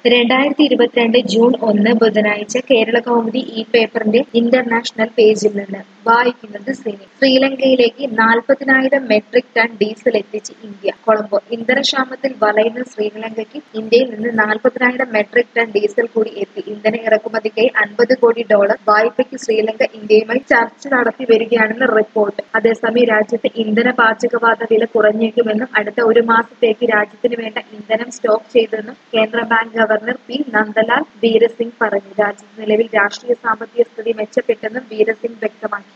രണ്ടായിരത്തി ഇരുപത്തിരണ്ട് ജൂൺ ഒന്ന് ബുധനാഴ്ച കേരള കൗമുദി ഈ പേപ്പറിന്റെ ഇന്റർനാഷണൽ പേജിൽ നിന്ന് വായിക്കുന്നത് സിനി ശ്രീലങ്കയിലേക്ക് നാൽപ്പതിനായിരം മെട്രിക് ടൺ ഡീസൽ എത്തിച്ച് ഇന്ത്യ കൊളംബോ ഇന്ധനക്ഷാമത്തിൽ വലയുന്ന ശ്രീലങ്കയ്ക്ക് ഇന്ത്യയിൽ നിന്ന് നാൽപ്പതിനായിരം മെട്രിക് ടൺ ഡീസൽ കൂടി എത്തി ഇന്ധന ഇറക്കുമതിക്കായി അൻപത് കോടി ഡോളർ വായ്പയ്ക്ക് ശ്രീലങ്ക ഇന്ത്യയുമായി ചർച്ച നടത്തി വരികയാണെന്ന് റിപ്പോർട്ട് അതേസമയം രാജ്യത്ത് ഇന്ധന പാചകവാത വില കുറഞ്ഞേക്കുമെന്നും അടുത്ത ഒരു മാസത്തേക്ക് രാജ്യത്തിന് വേണ്ട ഇന്ധനം സ്റ്റോക്ക് ചെയ്തെന്നും കേന്ദ്ര bank governor P Nandalal Weerasinghe പറഞ്ഞു രാജ്യത്ത് നിലവിൽ രാഷ്ട്രീയ സാമ്പത്തിക സ്ഥിതി മെച്ചപ്പെട്ടെന്നും വീരസിംഗ് വ്യക്തമാക്കി